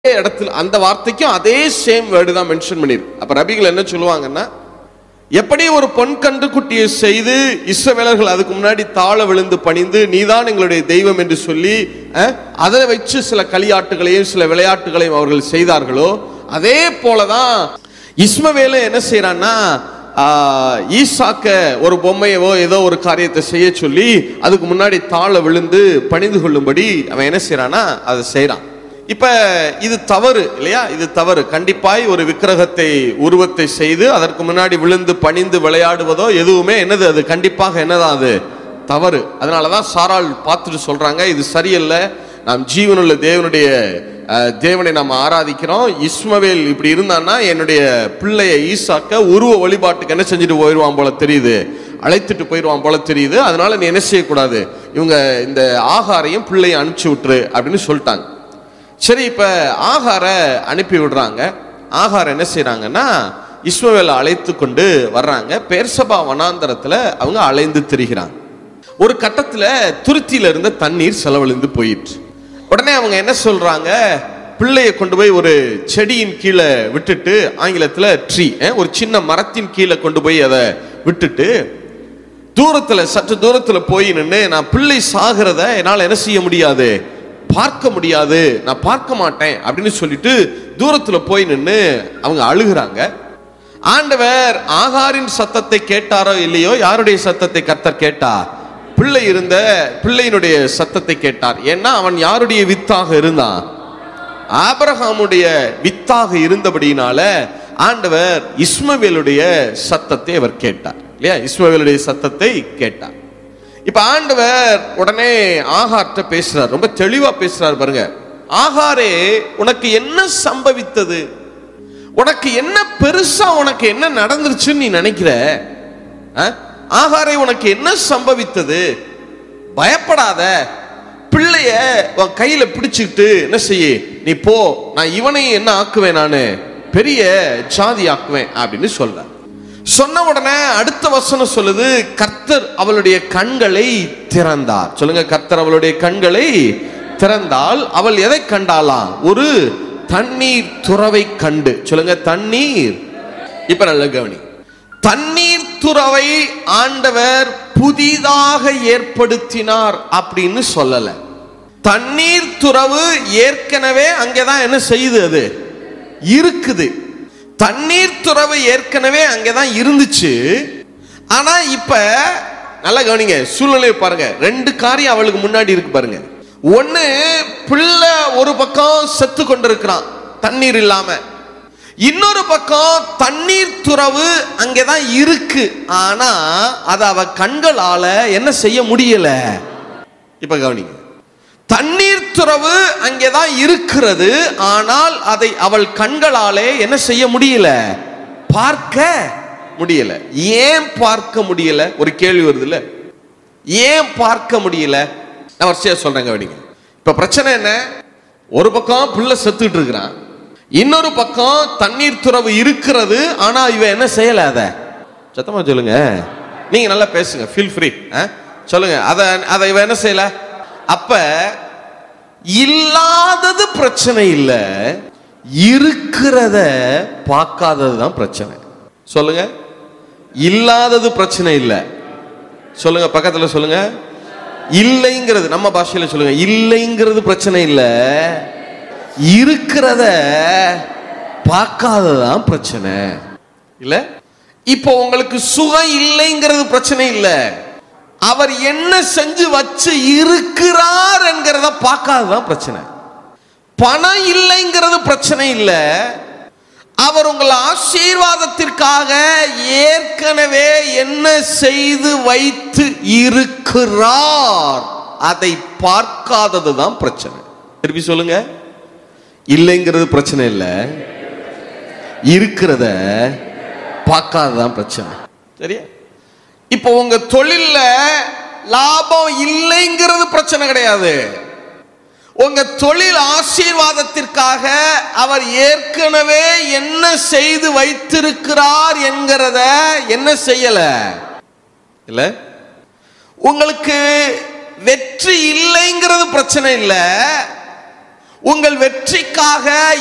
இடத்துல அந்த வார்த்தைக்கும் அதே சேம் வேர்டு தான் மென்ஷன் பண்ணிருக்கு அப்ப ரபிகள் என்ன சொல்லுவாங்கன்னா எப்படி ஒரு பொன் கன்றுக்குட்டியை செய்து இஸ்ரவேலர்கள் அதுக்கு முன்னாடி தாழ விழுந்து பணிந்து நீதான் எங்களுடைய தெய்வம் என்று சொல்லி அஹ், அதை வச்சு சில களியாட்டுகளையும் சில விளையாட்டுகளையும் அவர்கள் செய்தார்களோ அதே போலதான் இஸ்மவேலு என்ன செய்யறான்னா ஆஹ், ஈசாக்க ஒரு பொம்மையவோ ஏதோ ஒரு காரியத்தை செய்ய சொல்லி அதுக்கு முன்னாடி தாழ விழுந்து பணிந்து கொள்ளும்படி அவன் என்ன செய்யறான்னா அதை செய்றான் இப்ப இது தவறு இல்லையா இது தவறு கண்டிப்பாய் ஒரு விக்கிரகத்தை உருவத்தை செய்து அதற்கு முன்னாடி விழுந்து பணிந்து விளையாடுவதோ எதுவுமே என்னது அது கண்டிப்பாக என்னதான் அது தவறு அதனாலதான் சாராள் பார்த்துட்டு சொல்றாங்க இது சரியில்லை நாம் ஜீவனுள்ள தேவனுடைய அஹ், தேவனை நாம் ஆராதிக்கிறோம் இஸ்மவேல் இப்படி இருந்தான்னா என்னுடைய பிள்ளைய ஈசாக்க உருவ வழிபாட்டுக்கு என்ன செஞ்சுட்டு போயிடுவான் போல தெரியுது அழைத்துட்டு போயிடுவான் போல தெரியுது அதனால நீ என்ன செய்யக்கூடாது இவங்க இந்த ஆகாரையும் பிள்ளையும் அனுப்பிச்சு விட்டுரு அப்படின்னு சொல்லிட்டாங்க சரி இப்ப ஆகார அனுப்பி விடுறாங்க ஆகார் என்ன செய்றாங்கன்னா இஸ்மவேலை அழைத்து கொண்டு வர்றாங்க பேர்சபா வனாந்தரத்துல அவங்க அலைந்து திரிகிறாங்க ஒரு கட்டத்துல துருத்தியில இருந்த தண்ணீர் செலவழிந்து போயிற்று உடனே அவங்க என்ன சொல்றாங்க பிள்ளையை கொண்டு போய் ஒரு செடியின் கீழே விட்டுட்டு ஆங்கிலத்துல ட்ரீ ஒரு சின்ன மரத்தின் கீழே கொண்டு போய் அதை விட்டுட்டு தூரத்துல சற்று தூரத்துல போய் நின்று நான் பிள்ளை சாகிறத என்னால் என்ன செய்ய முடியாது பார்க்க முடியாது நான் பார்க்க மாட்டேன் அப்படின்னு சொல்லிட்டு தூரத்துல போய் நின்று அவங்க அழுகுறாங்க ஆண்டவர் ஆகாரின் சத்தத்தை கேட்டாரோ இல்லையோ யாருடைய சத்தத்தை கர்த்தர் கேட்டார் பிள்ளை இருந்த பிள்ளையினுடைய சத்தத்தை கேட்டார் ஏன்னா அவன் யாருடைய வித்தாக இருந்தான் ஆபிரகாமுடைய வித்தாக இருந்தபடியினால ஆண்டவர் இஸ்மவேலுடைய சத்தத்தை அவர் கேட்டார் இல்லையா இஸ்மவேலுடைய சத்தத்தை கேட்டார் இப்ப ஆண்டவர் உடனே ஆகார்ட்ட பேசுறார் ரொம்ப தெளிவா பேசுறார் பாருங்க ஆகாரே உனக்கு என்ன சம்பவித்தது உனக்கு என்ன பெருசா உனக்கு என்ன நடந்துருச்சுன்னு நீ நினைக்கிற அஹ்? ஆகாரே உனக்கு என்ன சம்பவித்தது பயப்படாத பிள்ளைய உன் கையில பிடிச்சுக்கிட்டு என்ன செய்ய நீ போ நான் இவனையும் என்ன ஆக்குவேன் நானு பெரிய ஜாதி ஆக்குவேன் அப்படின்னு சொல்ற சொன்ன உடனே அடுத்த வசனம் சொல்லுது கர்த்தர் அவளுடைய கண்களை திறந்தார் சொல்லுங்க கர்த்தர் அவளுடைய கண்களை திறந்தால் அவள் எதை கண்டாளாம் ஒரு தண்ணீர் துறவை கண்டு சொல்லுங்க தண்ணீர் இப்ப நல்ல கவனி தண்ணீர் துறவை ஆண்டவர் புதிதாக ஏற்படுத்தினார் அப்படின்னு சொல்லல தண்ணீர் துறவு ஏற்கனவே அங்கேதான் என்ன செய்யுது அது இருக்குது தண்ணீர் துறவு ஏற்கனவே அங்கேதான் இருந்துச்சு ஆனா இப்ப நல்லா கவனிங்க சூழ்நிலையை பாருங்க ரெண்டு காரியம் அவளுக்கு முன்னாடி இருக்கு பாருங்க ஒண்ணு பிள்ளை ஒரு பக்கம் செத்து கொண்டிருக்கிறான் தண்ணீர் இல்லாம இன்னொரு பக்கம் தண்ணீர் துறவு அங்கேதான் இருக்கு ஆனா அதை அவ கண்களால என்ன செய்ய முடியல இப்ப கவனிங்க தண்ணீர் துறவு அங்கேதான் இருக்கிறது ஆனால் அதை அவள் கண்களாலே என்ன செய்ய முடியல பார்க்க முடியல ஏன் பார்க்க முடியல ஒரு கேள்வி வருது இல்ல ஏன் பார்க்க முடியல நான் வரிசையா சொல்றேன் கவனிங்க இப்ப பிரச்சனை என்ன ஒரு பக்கம் பிள்ளை செத்துட்டு இருக்கிறான் இன்னொரு பக்கம் தண்ணீர் துறவு இருக்கிறது ஆனா இவன் என்ன செய்யல அத சத்தமா சொல்லுங்க நீங்க நல்லா பேசுங்க ஃபீல் ஃப்ரீ சொல்லுங்க அத அதை இவன் என்ன செய்யல அப்ப இல்லாதது பிரச்சனை இல்ல இருக்கிறத பார்க்காதது தான் பிரச்சனை சொல்லுங்க இல்லாதது பிரச்சனை இல்ல சொல்லுங்க பக்கத்துல சொல்லுங்க இல்லைங்கிறது நம்ம பாஷையில சொல்லுங்க இல்லைங்கிறது பிரச்சனை இல்ல இருக்கிறத பார்க்காததான் பிரச்சனை இல்ல இப்போ உங்களுக்கு சுகம் இல்லைங்கிறது பிரச்சனை இல்ல அவர் என்ன செஞ்சு வச்சு இருக்கிறார் என்கிறத பார்க்காததான் பிரச்சனை பணம் இல்லைங்கிறது பிரச்சனை இல்ல அவர் உங்கள் ஆசீர்வாதத்திற்காக ஏற்கனவே என்ன செய்து வைத்து இருக்கிறார் அதை பார்க்காதது தான் பிரச்சனை திருப்பி சொல்லுங்க இல்லைங்கிறது பிரச்சனை இல்ல இருக்கிறத பார்க்காததான் பிரச்சனை சரியா இப்போ உங்க தொழில்ல லாபம் இல்லைங்கிறது பிரச்சனை கிடையாது உங்க தொழில் ஆசீர்வாதத்திற்காக அவர் ஏற்கனவே என்ன செய்து வைத்திருக்கிறார் என்கிறத என்ன செய்யல இல்ல உங்களுக்கு வெற்றி இல்லைங்கிறது பிரச்சனை இல்ல உங்கள் வெற்றிக்காக